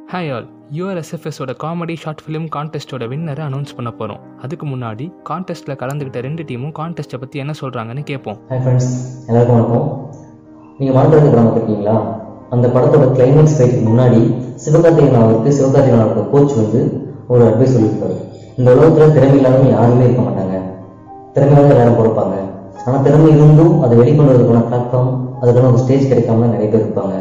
hi all யூஆர்எஸ்எஃப்எஸோட comedy short film கான்டெஸ்ட்டோட வின்னரை அனௌன்ஸ் பண்ண போகிறோம் அதுக்கு முன்னாடி கான்டெஸ்ட்டில் கலந்துக்கிட்ட ரெண்டு டீமும் கான்டெஸ்ட்டை பற்றி என்ன சொல்கிறாங்கன்னு கேட்போம் ஹாய் ஃப்ரெண்ட்ஸ் எல்லாருக்கும் வணக்கம் நீங்கள் வாழ்றது படம் பார்த்துருக்கீங்களா அந்த படத்தோட கிளைமேக்ஸ் ஃபைட்டுக்கு முன்னாடி சிவகார்த்திகேயன் அவருக்கு சிவகார்த்திகேயன் அவரோட கோச் வந்து ஒரு அட்வைஸ் சொல்லியிருப்பாரு இந்த உலகத்தில் திறமை இல்லாதவங்க யாருமே இருக்க மாட்டாங்க திறமையாக எல்லாரும் பொறுப்பாங்க ஆனால் திறமை இருந்தும் அதை வெளிக்கொண்டு வரதுக்கான பிளாட்ஃபார்ம் அதுக்கான ஒரு ஸ்டேஜ் கிடைக்காம நிறைய பேர் இருப்பாங்க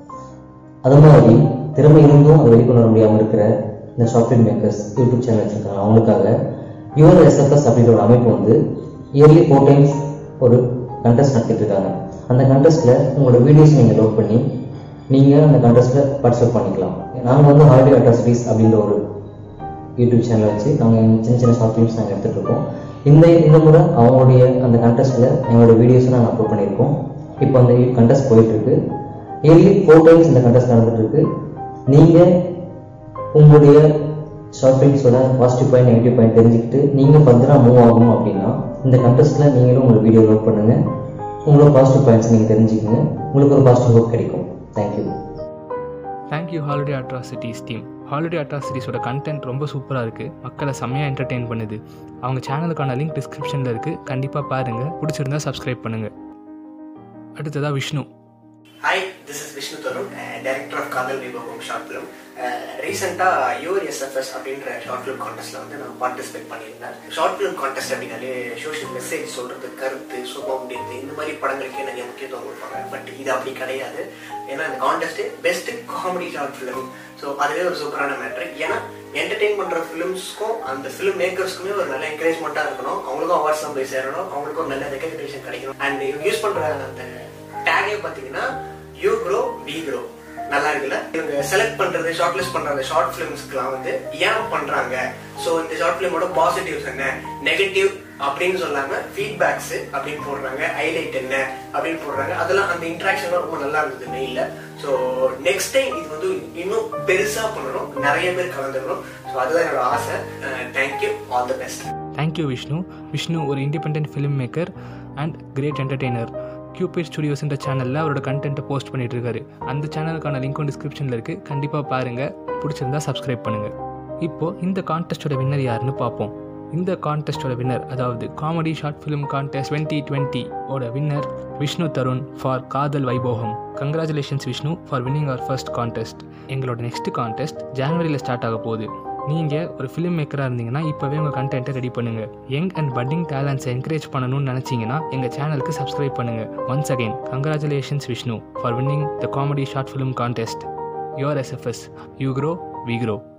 அது மாதிரி திறமை இருந்தும் அதை வெளிக்கொண்டு வர முடியாமல் இருக்கிற இந்த short film makers YouTube channel வச்சுருக்காங்க அவங்களுக்காக யுவர் எஸ்எஃப்எஸ் அப்படின்ற ஒரு அமைப்பு வந்து இயர்லி ஃபோர் டைம்ஸ் ஒரு கண்டெஸ்ட் நடத்திட்டு இருக்காங்க அந்த கண்டெஸ்ட்டில் உங்களோட வீடியோஸ் நீங்கள் லோட் பண்ணி நீங்கள் அந்த கண்டெஸ்ட்டில் பார்ட்டிசிபேட் பண்ணிக்கலாம் நாங்கள் வந்து ஹாலிடே அட்ராசிட்டிஸ் அப்படின்ற ஒரு யூடியூப் சேனல் வச்சு நாங்கள் சின்ன சின்ன ஷார்ட் ஃபிலிம்ஸ் நாங்கள் எடுத்துகிட்டு இருக்கோம் இந்த இந்த முறை அவங்களுடைய அந்த கண்டெஸ்ட்டில் எங்களோட வீடியோஸை நாங்கள் அப்லோட் பண்ணியிருக்கோம் இப்போ அந்த கண்டெஸ்ட் போயிட்டுருக்கு இயர்லி ஃபோர் டைம்ஸ் இந்த கண்டெஸ்ட் நடந்துட்டு இருக்கு நீங்கள் உங்களுடைய ஷார்ட் ஃபிலிம்ஸோட பாசிட்டிவ் பாயிண்ட் நெகட்டிவ் பாயிண்ட் தெரிஞ்சுக்கிட்டு நீங்கள் ஃபர்தராக மூவ் ஆகணும் அப்படின்னா இந்த கண்டெஸ்ட்டில் நீங்களும் உங்கள் வீடியோ லோட் பண்ணுங்கள் உங்களோட பாசிட்டிவ் பாயிண்ட்ஸ் நீங்கள் தெரிஞ்சுக்கங்க உங்களுக்கு ஒரு பாசிட்டிவ் ஒர்க் கிடைக்கும் thank you thank you holiday atrocities team holiday அட்ராசிட்டிஸோட கண்டென்ட் ரொம்ப சூப்பராக இருக்குது மக்களை செம்மையாக என்டர்டெயின் பண்ணுது அவங்க சேனலுக்கான லிங்க் டிஸ்கிரிப்ஷனில் இருக்குது கண்டிப்பாக பாருங்கள் பிடிச்சிருந்தா சப்ஸ்கிரைப் பண்ணுங்கள் அடுத்ததாக Vishnu hi this is Vishnu Tharun director of Kadhal Vibavam short film ரீசெண்டாக யூர் எஸ்எஃப்எஸ் அப்படின்ற ஷார்ட் ஃபிலிம் கான்டெஸ்ட்டில் வந்து நான் பார்ட்டிசிபேட் பண்ணியிருந்தேன் ஷார்ட் ஃபிலிம் கான்டெஸ்ட் அப்படின்னாலே சோஷியல் மெசேஜ் சொல்கிறது கருத்து சுபம் முடிந்து இந்த மாதிரி படங்களுக்கே நிறைய முக்கியத்துவம் கொடுப்பாங்க பட் இது அப்படி கிடையாது ஏன்னா இந்த contest best comedy short film so அதுவே ஒரு சூப்பரான மேட்ரு ஏன்னா என்டர்டெயின் பண்ணுற ஃபிலிம்ஸ்க்கும் அந்த ஃபிலிம் மேக்கர்ஸ்க்குமே ஒரு நல்ல என்கரேஜ்மெண்ட்டாக இருக்கணும் அவங்களுக்கும் அவார்ட்ஸ்லாம் போய் சேரணும் அவங்களுக்கும் ஒரு நல்ல ரெகக்னேஷன் கிடைக்கணும் அண்ட் இவங்க யூஸ் பண்ணுற அந்த டேகே பார்த்தீங்கன்னா யூ க்ரோ வி க்ரோ நல்லா இருக்குல்ல இவங்க செலக்ட் பண்றது ஷார்ட் லிஸ்ட் பண்ற அந்த ஷார்ட் ஃபிலிம்ஸ்க்குலாம் வந்து ஏன் பண்றாங்க ஸோ இந்த ஷார்ட் ஃபிலிமோட பாசிட்டிவ்ஸ் என்ன நெகட்டிவ் அப்படின்னு சொல்லாம ஃபீட்பேக்ஸ் அப்படின்னு போடுறாங்க ஹைலைட் என்ன அப்படின்னு போடுறாங்க அதெல்லாம் அந்த இன்ட்ராக்ஷன்லாம் ரொம்ப நல்லா இருந்தது மெயில ஸோ நெக்ஸ்ட் டைம் இது வந்து இன்னும் பெருசா பண்ணணும் நிறைய பேர் கலந்துக்கணும் ஸோ அதுதான் என்னோட ஆசை thank you all the best thank you Vishnu Vishnu ஒரு independent film maker and great entertainer Cupid ஸ்டுடியோஸ்ன்ற சேனலில் அவரோட கண்டென்ட்டை போஸ்ட் பண்ணிட்டு இருக்காரு அந்த சேனலுக்கான லிங்க்கும் டிஸ்கிரிப்ஷனில் இருக்குது கண்டிப்பாக பாருங்கள் பிடிச்சிருந்தா சப்ஸ்கிரைப் பண்ணுங்கள் இப்போது இந்த கான்டெஸ்ட்டோட வின்னர் யாருன்னு பார்ப்போம் இந்த கான்டெஸ்ட்டோட வின்னர் அதாவது comedy short film contest twenty twenty ஓட winner Vishnu Tharun for Kadhal Vaibhogam congratulations Vishnu for winning அவர் ஃபர்ஸ்ட் கான்டெஸ்ட் எங்களோட நெக்ஸ்ட் கான்டெஸ்ட் ஜனவரியில் ஸ்டார்ட் ஆக போகுது நீங்கள் ஒரு ஃபிலிம் மேக்கராக இருந்தீங்கன்னா இப்போவே உங்கள் கண்டென்ட்டை ரெடி பண்ணுங்கள் யங் அண்ட் பட்டிங் டேலண்ட்ஸை என்கரேஜ் பண்ணணும்னு நினச்சிங்கன்னா எங்கள் சேனலுக்கு சப்ஸ்கிரைப் பண்ணுங்கள் once again congratulations Vishnu for winning the comedy short film contest your SFS you grow we grow